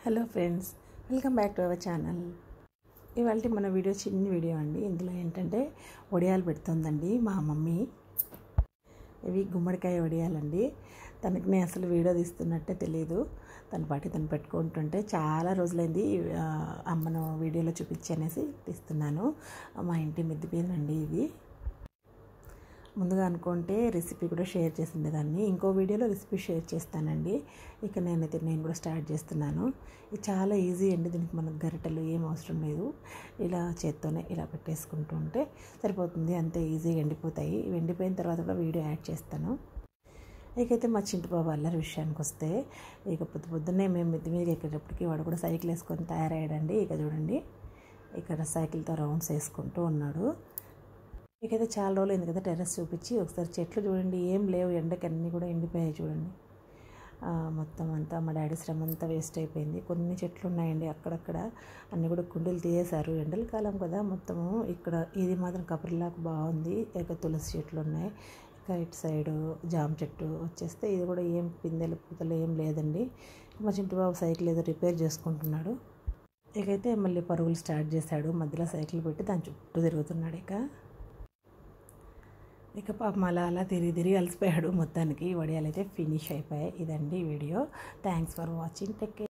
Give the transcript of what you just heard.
hello friends welcome back to our channel ఇవాళ మన video చిన్న వీడియో అండి ఇందులో ఏంటంటే వడియాలు పెడుతుందండి మా మమ్మీ ఇవి గుమ్మడికాయ వడియాలండి తనకి నేను అసలు వీడియో తీస్తున్నట్టే తెలియదు తన పాటి తను పెట్టుకుంటుంటే చాలా రోజులైంది ఆ, అమ్మను వీడియోలో చూపించనేసి తీస్తున్నాను మా ఇంటి మిద్ది పేనండి ఇవి ముందుగా అనుకుంటే రెసిపీ కూడా షేర్ చేసిండేదాన్ని ఇంకో వీడియోలో రెసిపీ షేర్ చేస్తానండి ఇక నేనైతే నేను కూడా స్టార్ట్ చేస్తున్నాను ఇది చాలా ఈజీ అండి దీనికి మనకు గరిటెలు ఏం అవసరం లేదు ఇలా చేత్తోనే ఇలా పెట్టేసుకుంటూ ఉంటే సరిపోతుంది అంతే ఈజీగా ఎండిపోతాయి ఇవి ఎండిపోయిన తర్వాత కూడా వీడియో యాడ్ చేస్తాను ఇకైతే మా చింటి బాబు అల్లరి విషయానికి వస్తే ఇక పొద్దు పొద్దున్నే మేము మిద్ది మీదకి ఎక్కేటప్పటికి వాడు కూడా సైకిల్ వేసుకొని తయారయ్యాడండి ఇక చూడండి ఇక్కడ సైకిల్తో రౌండ్స్ వేసుకుంటూ ఉన్నాడు ఇకైతే చాలా రోజులు అయింది కదా టెర్రస్ చూపించి ఒకసారి చెట్లు చూడండి ఏం లేవు ఎండకి అన్నీ కూడా ఎండిపోయాయి చూడండి ఆ, మొత్తం అంతా మా డాడీ శ్రమ అంతా వేస్ట్ అయిపోయింది కొన్ని చెట్లు ఉన్నాయండి అక్కడక్కడ అన్నీ కూడా కుండీలు తీసేశారు ఎండల కాలం కదా మొత్తము ఇక్కడ ఇది మాత్రం కబరిలాకు బాగుంది ఇక తులసి చెట్లు ఉన్నాయి ఇక ఇటు సైడు జామ చెట్టు వచ్చేస్తే ఇది కూడా ఏం పిందెలు పూతలు ఏం లేదండి మా చింటి బాబు సైకిల్ ఏదో రిపేర్ చేసుకుంటున్నాడు ఇకైతే మళ్ళీ పరుగులు స్టార్ట్ చేశాడు మధ్యలో సైకిల్ పెట్టి దాని చుట్టూ తిరుగుతున్నాడు ఇక ఇక పాపం అలా అలా తిరిగి తిరిగి అలసిపోయాడు మొత్తానికి వడియాలు అయితే ఫినిష్ అయిపోయాయి ఇదండి video thanks for watching tech